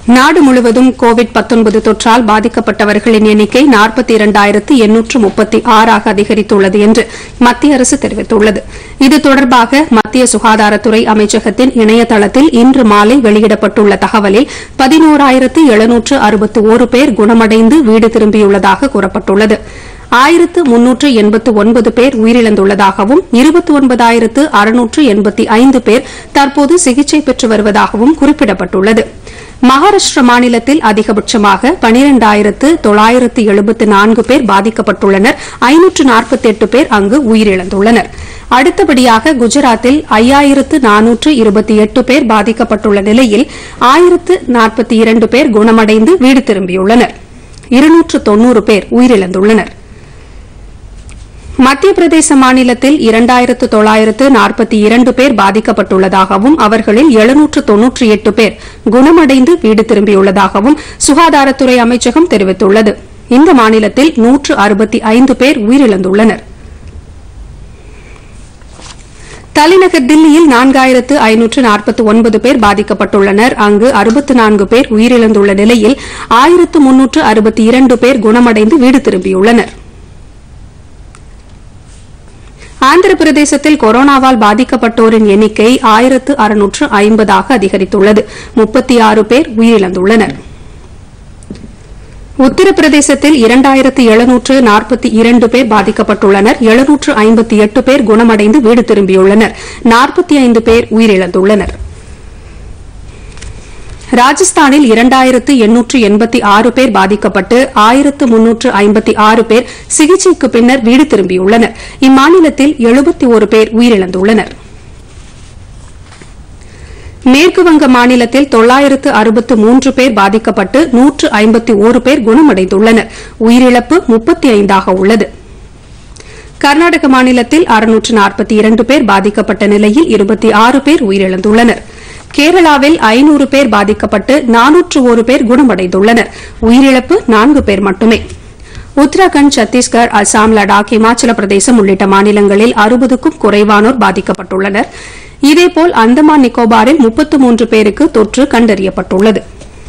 நாடு முழுவதும் கோவிட் தொற்றால் பாதிக்கப்பட்டவர்களின் எண்ணிக்கை நாற்பத்தி இரண்டாயிரத்து எண்ணூற்று முப்பத்தி ஆறாக அதிகரித்துள்ளது என்று மத்திய அரசு தெரிவித்துள்ளது இது தொடர்பாக மத்திய சுகாதாரத்துறை அமைச்சகத்தின் இணையதளத்தில் இன்று மாலை வெளியிடப்பட்டுள்ள தகவலில் பதினோராயிரத்து எழுநூற்று அறுபத்து ஒரு பேர் குணமடைந்து வீடு திரும்பியுள்ளதாக கூறப்பட்டுள்ளது ஆயிரத்து முன்னூற்று எண்பத்து ஒன்பது பேர் உயிரிழந்துள்ளதாகவும் இருபத்தி ஒன்பதாயிரத்து அறுநூற்று எண்பத்தி ஐந்து பேர் தற்போது சிகிச்சை பெற்று வருவதாகவும் குறிப்பிடப்பட்டுள்ளது மகாராஷ்டிர மாநிலத்தில் அதிகபட்சமாக பனிரெண்டாயிரத்து தொள்ளாயிரத்து எழுபத்து நான்கு பேர் பாதிக்கப்பட்டுள்ளனர் ஐநூற்று நாற்பத்தெட்டு பேர் அங்கு உயிரிழந்துள்ளனர் அடுத்தபடியாக குஜராத்தில் ஐயாயிரத்து நானூற்று இருபத்தி எட்டு பேர் பாதிக்கப்பட்டுள்ள நிலையில் ஆயிரத்து நாற்பத்தி இரண்டு பேர் குணமடைந்து வீடு திரும்பியுள்ளனர் இருநூற்று தொன்னூறு பேர் உயிரிழந்துள்ளனர் மத்திய பிரதேச மாநிலத்தில் இரண்டாயிரத்து தொள்ளாயிரத்து நாற்பத்தி இரண்டு பேர் பாதிக்கப்பட்டுள்ளதாகவும் அவர்களில் எழுநூற்று தொன்னூற்றி எட்டு பேர் குணமடைந்து வீடு திரும்பியுள்ளதாகவும் சுகாதாரத்துறை அமைச்சகம் தெரிவித்துள்ளது இந்த மாநிலத்தில் நூற்று அறுபத்தி ஐந்து பேர் உயிரிழந்துள்ளனர் தலைநகர் தில்லியில் நான்காயிரத்து ஐநூற்று நாற்பத்தி ஒன்பது பேர் பாதிக்கப்பட்டுள்ளனர் அங்கு அறுபத்து நான்கு பேர் உயிரிழந்துள்ள நிலையில் ஆயிரத்து முன்னூற்று அறுபத்தி இரண்டு பேர் குணமடைந்து வீடு திரும்பியுள்ளனா் ஆந்திர பிரதேசத்தில் கொரோனாவால் பாதிக்கப்பட்டோரின் எண்ணிக்கை ஆயிரத்து அறுநூற்று ஐம்பதாக அதிகரித்துள்ளது முப்பத்தி ஆறு பேர் உயிரிழந்துள்ளனர் உத்தரப்பிரதேசத்தில் இரண்டாயிரத்து எழுநூற்று நாற்பத்தி இரண்டு பேர் பாதிக்கப்பட்டுள்ளனர் எழுநூற்று ஐம்பத்தி எட்டு பேர் குணமடைந்து வீடு திரும்பியுள்ளனர் நாற்பத்தி ஐந்து பேர் உயிரிழந்துள்ளனா் ராஜஸ்தானில் இரண்டாயிரத்து எண்ணூற்று எண்பத்தி ஆறு பேர் பாதிக்கப்பட்டு ஆயிரத்து முன்னூற்று ஐம்பத்தி ஆறு பேர் சிகிச்சைக்கு பின்னர் வீடு திரும்பியுள்ளனர் இம்மாநிலத்தில் எழுபத்தி ஒரு பேர் உயிரிழந்துள்ளனர் மேற்குவங்க மாநிலத்தில் தொள்ளாயிரத்து அறுபத்து மூன்று பேர் பாதிக்கப்பட்டு நூற்று ஐம்பத்தி ஒரு பேர் குணமடைந்துள்ளனர் உயிரிழப்பு முப்பத்தி ஐந்தாக உள்ளது கர்நாடக மாநிலத்தில் அறுநூற்று நாற்பத்தி இரண்டு பேர் பாதிக்கப்பட்ட நிலையில் இருபத்தி ஆறு பேர் உயிரிழந்துள்ளனா் கேரளாவில் ஐநூறு பேர் பாதிக்கப்பட்டு நானூற்று ஒரு பேர் குணமடைந்துள்ளனர் உயிரிழப்பு நான்கு பேர் மட்டுமே உத்தரகாண்ட் சத்தீஸ்கர் அசாம் லடாக் இமாச்சல பிரதேசம் உள்ளிட்ட மாநிலங்களில் அறுபதுக்கும் குறைவானோர் பாதிக்கப்பட்டுள்ளனர் இதேபோல் அந்தமான் நிக்கோபாரில் முப்பத்து மூன்று பேருக்கு தொற்று கண்டறியப்பட்டுள்ளது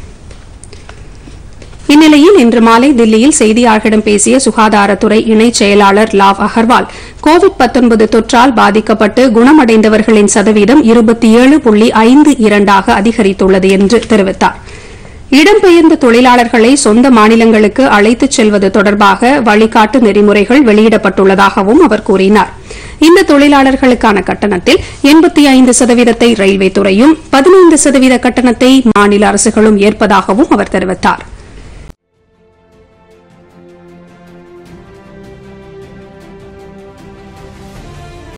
இந்நிலையில் இன்று மாலை தில்லியில் செய்தியாளர்களிடம் பேசிய சுகாதாரத்துறை இணைச் செயலாளர் லாவ் அகர்வால் கோவிட் தொற்றால் பாதிக்கப்பட்டு குணமடைந்தவர்களின் சதவீதம் இருபத்தி ஏழு புள்ளி ஐந்து இரண்டாக அதிகரித்துள்ளது என்று தெரிவித்தார் இடம்பெயர்ந்த தொழிலாளர்களை சொந்த மாநிலங்களுக்கு அழைத்துச் செல்வது தொடர்பாக வழிகாட்டு நெறிமுறைகள் வெளியிடப்பட்டுள்ளதாகவும் அவர் கூறினார் இந்த தொழிலாளர்களுக்கான கட்டணத்தில் எண்பத்தி ஐந்து சதவீதத்தை ரயில்வே துறையும் பதினைந்து சதவீத கட்டணத்தை மாநில அரசுகளும் ஏற்பதாகவும் அவர் தெரிவித்தாா்